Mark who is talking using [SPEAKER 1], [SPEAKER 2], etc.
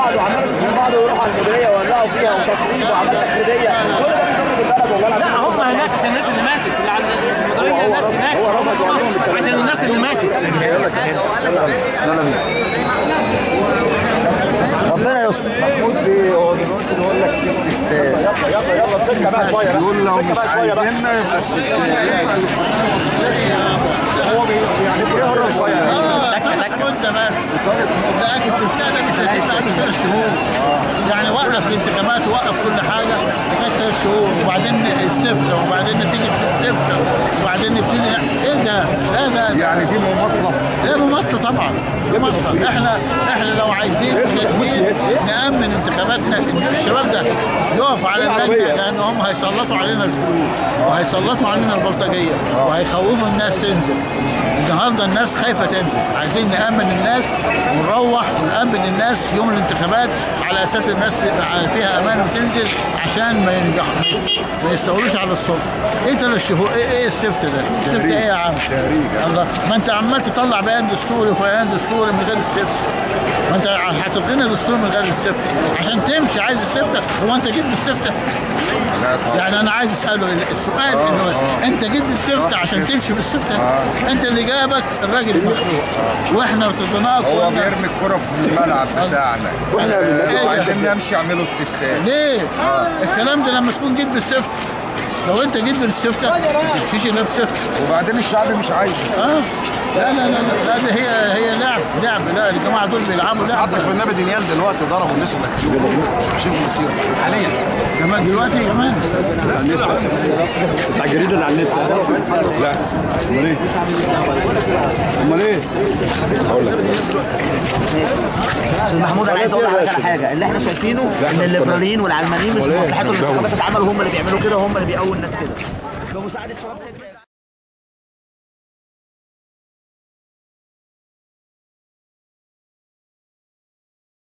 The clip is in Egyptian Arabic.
[SPEAKER 1] بعض وعمال يسمعوا بعض ويروحوا على المديريه ويولعوا فيها وتصريف وعمال تخريبيه كل ده بيضر البلد والله العظيم
[SPEAKER 2] لا هم هناك عشان الناس اللي ماتت اللي على المديريه الناس هناك
[SPEAKER 1] هو رفض وقال لهم الكلام
[SPEAKER 2] عشان الناس اللي ماتت
[SPEAKER 1] ربنا يستر محمود بي- هو دلوقتي بيقول لك في استفتاء يلا يلا سكه بقى شويه
[SPEAKER 3] يقول لو مش عايزيننا يبقى
[SPEAKER 1] هو بي- يعني بيهرب شويه
[SPEAKER 4] وانت بس لكن في البتاع مش هتبقى قبل ثلاث شهور يعني وقف الانتخابات ووقف كل حاجه لغايه ثلاث شهور وبعدين استفتى وبعدين نتيجه الاستفتى وبعدين نبتدي ايه ده؟ لا ده
[SPEAKER 3] يعني دي مماطله
[SPEAKER 4] لا مماطله طبعا مماطله احنا احنا لو عايزين تجديد نامن انتخاباتنا إن الشباب ده يقف على اللجنه لان هم هيسلطوا علينا الفلول وهيسلطوا علينا البلطجيه وهيخوفوا الناس تنزل النهارده الناس خايفه تنزل عايزين نامن الناس ونروح ونامن الناس يوم الانتخابات على اساس الناس يبقى فيها امان وتنزل عشان ما ينجح ما يستولوش على السلطه ايه ثلاث شهور ايه ايه السفت ده؟ السفت ايه يا عم؟ الله ما انت عمال تطلع بيان دستوري وبيان دستوري من غير استفتاء ما انت هتلغي لنا دستور من غير استفتاء عشان تمشي عايز استفتاء هو انت جيت باستفتاء؟
[SPEAKER 3] لا طبعا
[SPEAKER 4] يعني انا عايز اساله السؤال انه انت جيت باستفتاء عشان تمشي باستفتاء انت اللي جابك الراجل المخلوق واحنا ارتضيناك
[SPEAKER 3] هو
[SPEAKER 4] وقلنا
[SPEAKER 3] بيرمي الكرة في الملعب بتاعنا
[SPEAKER 4] إيه ده؟
[SPEAKER 3] عايزين نمشي يعملوا استفتاء
[SPEAKER 4] ليه؟ الكلام ده لما تكون جيت باستفتاء لو انت جيت بالاستفتاء ما تمشيش الا باستفتاء
[SPEAKER 3] وبعدين الشعب مش عايزه
[SPEAKER 4] اه لا لا لا لا, لا ده هي هي لعب لعب لا الجماعه دول بيلعبوا لعب
[SPEAKER 5] حتى في النبي دانيال دلوقتي ضربوا الناس عشان المصير حاليا
[SPEAKER 4] كمان دلوقتي كمان
[SPEAKER 6] بتاع الجريده اللي على النت لا امال ايه؟ امال ايه؟
[SPEAKER 1] استاذ محمود انا عايز اقول لحضرتك على حاجه اللي احنا شايفينه ان الليبراليين والعلمانيين مش مصلحتهم الانتخابات اتعملوا هم اللي بيعملوا كده وهم اللي بيقووا الناس كده بمساعده شباب سيد